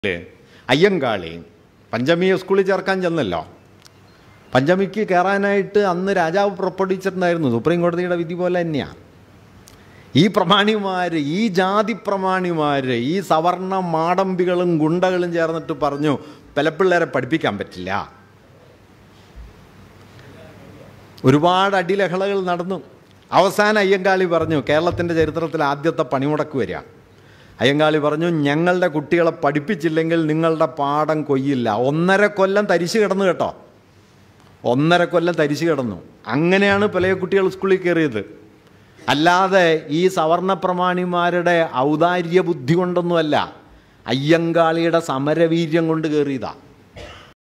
ല് അയ്യങ്കാളി പഞ്ചമിയെ സ്കൂളിൽ ചേർക്കാൻ ചെന്നല്ലോ പഞ്ചമിക്ക് കയറാനായിട്ട് അന്ന് രാജാവ് പുറപ്പെടുവിച്ചിട്ടുണ്ടായിരുന്നു സുപ്രീം കോടതിയുടെ വിധി പോലെ തന്നെയാണ് ഈ പ്രമാണിമാർ ഈ ജാതി പ്രമാണിമാർ ഈ സവർണ മാടമ്പികളും ഗുണ്ടകളും ചേർന്നിട്ട് പറഞ്ഞു പെലപ്പിള്ളേരെ പഠിപ്പിക്കാൻ പറ്റില്ല ഒരുപാട് അടിലഹളകൾ നടന്നു അവസാനം അയ്യങ്കാളി പറഞ്ഞു കേരളത്തിൻ്റെ ചരിത്രത്തിൽ ആദ്യത്തെ പണിമുടക്ക് വരിക അയ്യങ്കാളി പറഞ്ഞു ഞങ്ങളുടെ കുട്ടികളെ പഠിപ്പിച്ചില്ലെങ്കിൽ നിങ്ങളുടെ പാഠം കൊയ്യില്ല ഒന്നര കൊല്ലം തരിശു കിടന്നു കേട്ടോ ഒന്നര കൊല്ലം തരിശു കിടന്നു അങ്ങനെയാണ് പല കുട്ടികൾ സ്കൂളിൽ കയറിയത് അല്ലാതെ ഈ സവർണ പ്രമാണിമാരുടെ ഔദാര്യ ബുദ്ധി കൊണ്ടൊന്നുമല്ല അയ്യങ്കാളിയുടെ സമരവീര്യം കൊണ്ട് കയറിയതാണ്